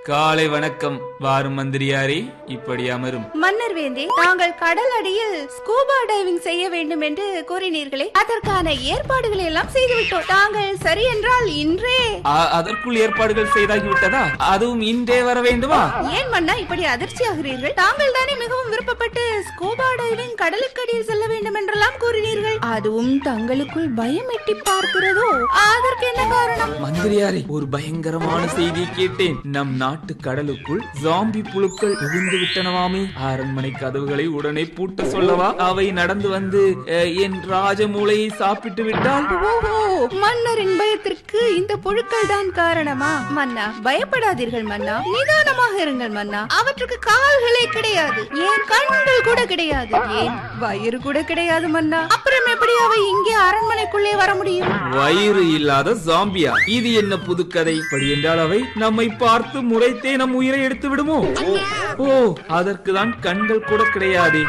காலை வணக்கம் வாரும் மந்திரியாரே இப்படி அமரும் மன்னர் வேந்தே தாங்கள் கடல் அடியில் ஸ்கூபா டைவிங் செய்ய வேண்டும் என்று கூறினீர்களே அதற்கான ஏற்பாடுகளை எல்லாம் செய்துவிட்டோம் தாங்கள் சரி என்றால் இன்றே அ- அதற்குள் ஏற்பாடுகள் செய்தாகிவிட்டதா அதுவும் இன்றே வர வேண்டுமா ஏன் மன்னா இப்படி அதிர்ச்சியாகிறீர்கள் தாங்கள் தானே மிகவும் விருப்பப்பட்டு ஸ்கூபா டைவிங் கடலுக்கடியில் செல்ல வேண்டும் என்றெல்லாம் கூறினீர்கள் அதுவும் தங்களுக்குள் பயம் எட்டி பார்க்கிறதோ அதற்கு என்ன காரணம் மந்திரியாரே ஒரு பயங்கரமான செய்தியை கேட்டேன் நம் நாட்டு கடலுக்குள் ஜாம்பி புழுக்கள் புகுந்து விட்டனவாமே அரண்மனை கதவுகளை உடனே பூட்ட சொல்லவா அவை நடந்து வந்து அஹ், என் ராஜ மூளையை சாப்பிட்டு விட்டால் ஓஹோ மன்னரின் பயத்திற்கு இந்த புழுக்கள் தான் காரணமா மன்னா பயப்படாதீர்கள் மன்னா நிதானமாக இருங்கள் மன்னா அவற்றுக்கு கால்களே கிடையாது ஏன் கண்கள் கூட கிடையாது ஏன் வயிறு கூட கிடையாது மன்னா அப்புறம் எப்படி அவை இங்கே அரண்மனைக்குள்ளே வர முடியும் வயிறு இல்லாத ஜாம்பியா இது என்ன புதுக்கதை இப்படி என்றால் அவை நம்மை பார்த்து முறைத்தே நம் உயிரை எடுத்து விடுமோ ஓ அதற்கு தான் கண்கள் கூட கிடையாது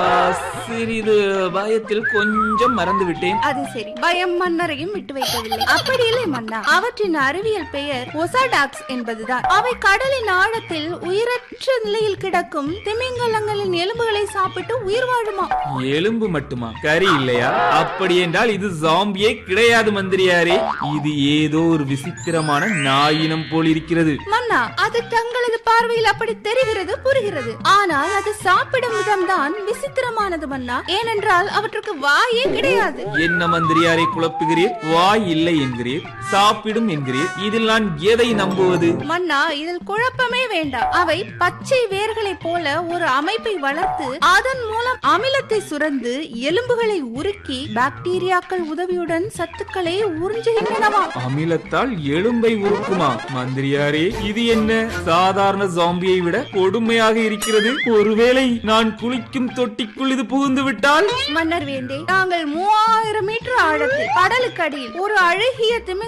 சிறிது பயத்தில் கொஞ்சம் மறந்து விட்டேன் அது சரி பயம் மன்னரையும் விட்டு வைக்கவில்லை அப்படி இல்லை மன்னா அவற்றின் அறிவியல் பெயர் ஒசாடாக்ஸ் என்பதுதான் அவை கடலின் ஆழத்தில் உயிரற்ற நிலையில் கிடக்கும் திமிங்கலங்களின் எலும்புகளை சாப்பிட்டு உயிர் வாழுமா எலும்பு மட்டுமா கறி இல்லையா அப்படி என்றால் இது ஜாம்பியே கிடையாது மந்திரியாரே இது ஏதோ ஒரு விசித்திரமான நாயினம் போல் இருக்கிறது மன்னா அது தங்களது பார்வையில் அப்படி தெரிகிறது புரிகிறது ஆனால் அது சாப்பிடும் விதம்தான் விசித்திரமானது மன்னா ஏனென்றால் அவற்றுக்கு வாயே கிடையாது என்ன மந்திரியாரை குழப்புகிறீர் வாய் இல்லை என்கிறீர் சாப்பிடும் என்கிறீர் இதில் நான் எதை நம்புவது மன்னா இதில் குழப்பமே வேண்டாம் அவை பச்சை வேர்களைப் போல ஒரு அமைப்பை வளர்த்து அதன் மூலம் அமிலத்தை சுரந்து எலும்புகளை உருக்கி பாக்டீரியாக்கள் உதவியுடன் சத்துக்களை உறிஞ்சுகின்றனவா அமிலத்தால் எலும்பை உருக்குமா மந்திரியாரே இது என்ன சாதாரண ஜாம்பியை விட கொடுமையாக இருக்கிறது ஒருவேளை நான் குளிக்கும் தொட்டிக்குள் இது புகுந்து விட்டால் மன்னர் வேந்தே நாங்கள் மூவாயிரம் மீட்டர் ஆழத்தில் கடலுக்கடியில் ஒரு அழகிய திமிங்கல